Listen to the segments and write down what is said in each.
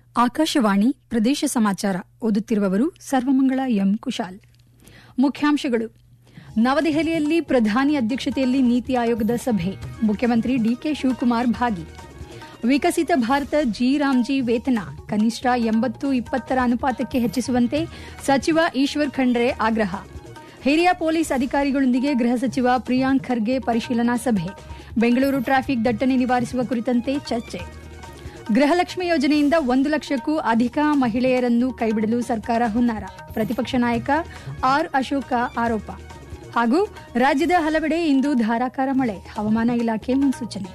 ಆಕಾಶವಾಣಿ ಪ್ರದೇಶ ಸಮಾಚಾರ ಓದುತ್ತಿರುವವರು ಸರ್ವಮಂಗಳ ಎಂ ಕುಶಾಲ್ ಮುಖ್ಯಾಂಶಗಳು ನವದೆಹಲಿಯಲ್ಲಿ ಪ್ರಧಾನಿ ಅಧ್ಯಕ್ಷತೆಯಲ್ಲಿ ನೀತಿ ಆಯೋಗದ ಸಭೆ ಮುಖ್ಯಮಂತ್ರಿ ಡಿಕೆ ಶಿವಕುಮಾರ್ ಭಾಗಿ ವಿಕಸಿತ ಭಾರತ ಜಿ ರಾಮ್ಜಿ ವೇತನ ಕನಿಷ್ಠ ಎಂಬತ್ತು ಇಪ್ಪತ್ತರ ಅನುಪಾತಕ್ಕೆ ಹೆಚ್ಚಿಸುವಂತೆ ಸಚಿವ ಈಶ್ವರ್ ಖಂಡ್ರೆ ಆಗ್ರಹ ಹಿರಿಯ ಪೊಲೀಸ್ ಅಧಿಕಾರಿಗಳೊಂದಿಗೆ ಗೃಹ ಸಚಿವ ಪ್ರಿಯಾಂಕ್ ಖರ್ಗೆ ಪರಿಶೀಲನಾ ಸಭೆ ಬೆಂಗಳೂರು ಟ್ರಾಫಿಕ್ ದಟ್ಟಣೆ ನಿವಾರಿಸುವ ಕುರಿತಂತೆ ಚರ್ಚೆ ಗೃಹಲಕ್ಷ್ಮಿ ಯೋಜನೆಯಿಂದ ಒಂದು ಲಕ್ಷಕ್ಕೂ ಅಧಿಕ ಮಹಿಳೆಯರನ್ನು ಕೈಬಿಡಲು ಸರ್ಕಾರ ಹುನ್ನಾರ ಪ್ರತಿಪಕ್ಷ ನಾಯಕ ಆರ್ ಅಶೋಕ ಆರೋಪ ಹಾಗೂ ರಾಜ್ಯದ ಹಲವೆಡೆ ಇಂದು ಧಾರಾಕಾರ ಮಳೆ ಹವಾಮಾನ ಇಲಾಖೆ ಮುನ್ಸೂಚನೆ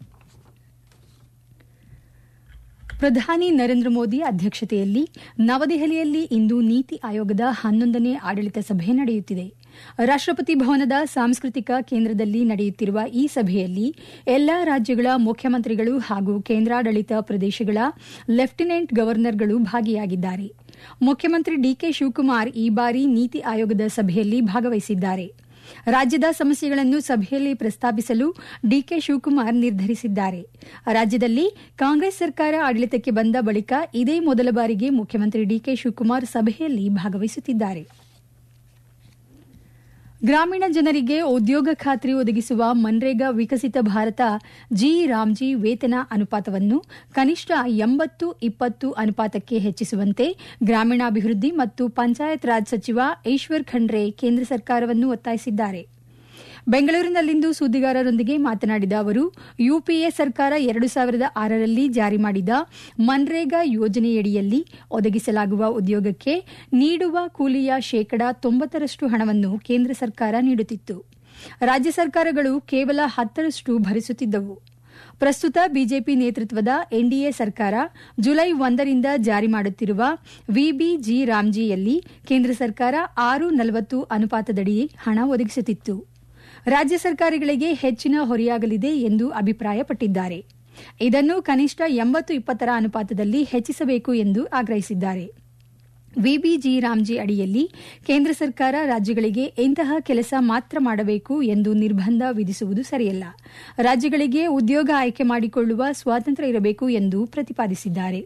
ಪ್ರಧಾನಿ ನರೇಂದ್ರ ಮೋದಿ ಅಧ್ಯಕ್ಷತೆಯಲ್ಲಿ ನವದೆಹಲಿಯಲ್ಲಿ ಇಂದು ನೀತಿ ಆಯೋಗದ ಹನ್ನೊಂದನೇ ಆಡಳಿತ ಸಭೆ ನಡೆಯುತ್ತಿದೆ ರಾಷ್ಟಪತಿ ಭವನದ ಸಾಂಸ್ಕೃತಿಕ ಕೇಂದ್ರದಲ್ಲಿ ನಡೆಯುತ್ತಿರುವ ಈ ಸಭೆಯಲ್ಲಿ ಎಲ್ಲಾ ರಾಜ್ಯಗಳ ಮುಖ್ಯಮಂತ್ರಿಗಳು ಹಾಗೂ ಕೇಂದ್ರಾಡಳಿತ ಪ್ರದೇಶಗಳ ಲೆಫ್ಟಿನೆಂಟ್ ಗವರ್ನರ್ಗಳು ಭಾಗಿಯಾಗಿದ್ದಾರೆ ಮುಖ್ಯಮಂತ್ರಿ ಡಿಕೆ ಶಿವಕುಮಾರ್ ಈ ಬಾರಿ ನೀತಿ ಆಯೋಗದ ಸಭೆಯಲ್ಲಿ ಭಾಗವಹಿಸಿದ್ದಾರೆ ರಾಜ್ಯದ ಸಮಸ್ಯೆಗಳನ್ನು ಸಭೆಯಲ್ಲಿ ಪ್ರಸ್ತಾಪಿಸಲು ಡಿಕೆ ಶಿವಕುಮಾರ್ ನಿರ್ಧರಿಸಿದ್ದಾರೆ ರಾಜ್ಯದಲ್ಲಿ ಕಾಂಗ್ರೆಸ್ ಸರ್ಕಾರ ಆಡಳಿತಕ್ಕೆ ಬಂದ ಬಳಿಕ ಇದೇ ಮೊದಲ ಬಾರಿಗೆ ಮುಖ್ಯಮಂತ್ರಿ ಡಿಕೆ ಶಿವಕುಮಾರ್ ಸಭೆಯಲ್ಲಿ ಭಾಗವಹಿಸುತ್ತಿದ್ದಾರೆ ಗ್ರಾಮೀಣ ಜನರಿಗೆ ಉದ್ಯೋಗ ಖಾತ್ರಿ ಒದಗಿಸುವ ಮನ್ರೇಗಾ ವಿಕಸಿತ ಭಾರತ ಜಿ ರಾಮ್ಜಿ ವೇತನ ಅನುಪಾತವನ್ನು ಕನಿಷ್ಠ ಎಂಬತ್ತು ಇಪ್ಪತ್ತು ಅನುಪಾತಕ್ಕೆ ಹೆಚ್ಚಿಸುವಂತೆ ಗ್ರಾಮೀಣಾಭಿವೃದ್ಧಿ ಮತ್ತು ಪಂಚಾಯತ್ ರಾಜ್ ಸಚಿವ ಈಶ್ವರ್ ಖಂಡ್ರೆ ಕೇಂದ್ರ ಸರ್ಕಾರವನ್ನು ಒತ್ತಾಯಿಸಿದ್ದಾರೆ ಬೆಂಗಳೂರಿನಲ್ಲಿಂದು ಸುದ್ದಿಗಾರರೊಂದಿಗೆ ಮಾತನಾಡಿದ ಅವರು ಯುಪಿಎ ಸರ್ಕಾರ ಎರಡು ಸಾವಿರದ ಆರರಲ್ಲಿ ಜಾರಿ ಮಾಡಿದ ಮನ್ರೇಗಾ ಯೋಜನೆಯಡಿಯಲ್ಲಿ ಒದಗಿಸಲಾಗುವ ಉದ್ಯೋಗಕ್ಕೆ ನೀಡುವ ಕೂಲಿಯ ಶೇಕಡಾ ತೊಂಬತ್ತರಷ್ಟು ಹಣವನ್ನು ಕೇಂದ್ರ ಸರ್ಕಾರ ನೀಡುತ್ತಿತ್ತು ರಾಜ್ಯ ಸರ್ಕಾರಗಳು ಕೇವಲ ಹತ್ತರಷ್ಟು ಭರಿಸುತ್ತಿದ್ದವು ಪ್ರಸ್ತುತ ಬಿಜೆಪಿ ನೇತೃತ್ವದ ಎನ್ಡಿಎ ಸರ್ಕಾರ ಜುಲೈ ಒಂದರಿಂದ ಜಾರಿ ಮಾಡುತ್ತಿರುವ ವಿಬಿಜಿ ರಾಮ್ಜಿಯಲ್ಲಿ ಕೇಂದ್ರ ಸರ್ಕಾರ ಆರು ನಲವತ್ತು ಅನುಪಾತದಡಿ ಹಣ ಒದಗಿಸುತ್ತಿತ್ತು ರಾಜ್ಯ ಸರ್ಕಾರಗಳಿಗೆ ಹೆಚ್ಚಿನ ಹೊರೆಯಾಗಲಿದೆ ಎಂದು ಅಭಿಪ್ರಾಯಪಟ್ಟಿದ್ದಾರೆ ಇದನ್ನು ಕನಿಷ್ಠ ಎಂಬತ್ತು ಇಪ್ಪತ್ತರ ಅನುಪಾತದಲ್ಲಿ ಹೆಚ್ಚಿಸಬೇಕು ಎಂದು ಆಗ್ರಹಿಸಿದ್ದಾರೆ ವಿಬಿಜಿ ರಾಮ್ಜಿ ಅಡಿಯಲ್ಲಿ ಕೇಂದ್ರ ಸರ್ಕಾರ ರಾಜ್ಯಗಳಿಗೆ ಇಂತಹ ಕೆಲಸ ಮಾತ್ರ ಮಾಡಬೇಕು ಎಂದು ನಿರ್ಬಂಧ ವಿಧಿಸುವುದು ಸರಿಯಲ್ಲ ರಾಜ್ಯಗಳಿಗೆ ಉದ್ಯೋಗ ಆಯ್ಕೆ ಮಾಡಿಕೊಳ್ಳುವ ಸ್ವಾತಂತ್ರ್ಯ ಇರಬೇಕು ಎಂದು ಪ್ರತಿಪಾದಿಸಿದ್ದಾರೆ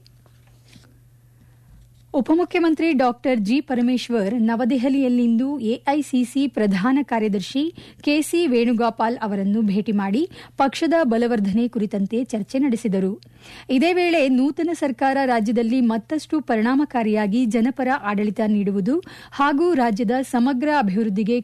ಉಪಮುಖ್ಯಮಂತ್ರಿ ಡಾ ಜಿ ಪರಮೇಶ್ವರ್ ನವದೆಹಲಿಯಲ್ಲಿಂದು ಎಐಸಿಸಿ ಪ್ರಧಾನ ಕಾರ್ಯದರ್ಶಿ ಕೆಸಿ ವೇಣುಗೋಪಾಲ್ ಅವರನ್ನು ಭೇಟಿ ಮಾಡಿ ಪಕ್ಷದ ಬಲವರ್ಧನೆ ಕುರಿತಂತೆ ಚರ್ಚೆ ನಡೆಸಿದರು ಇದೇ ವೇಳೆ ನೂತನ ಸರ್ಕಾರ ರಾಜ್ಯದಲ್ಲಿ ಮತ್ತಷ್ಟು ಪರಿಣಾಮಕಾರಿಯಾಗಿ ಜನಪರ ಆಡಳಿತ ನೀಡುವುದು ಹಾಗೂ ರಾಜ್ಯದ ಸಮಗ್ರ ಅಭಿವೃದ್ಧಿಗೆ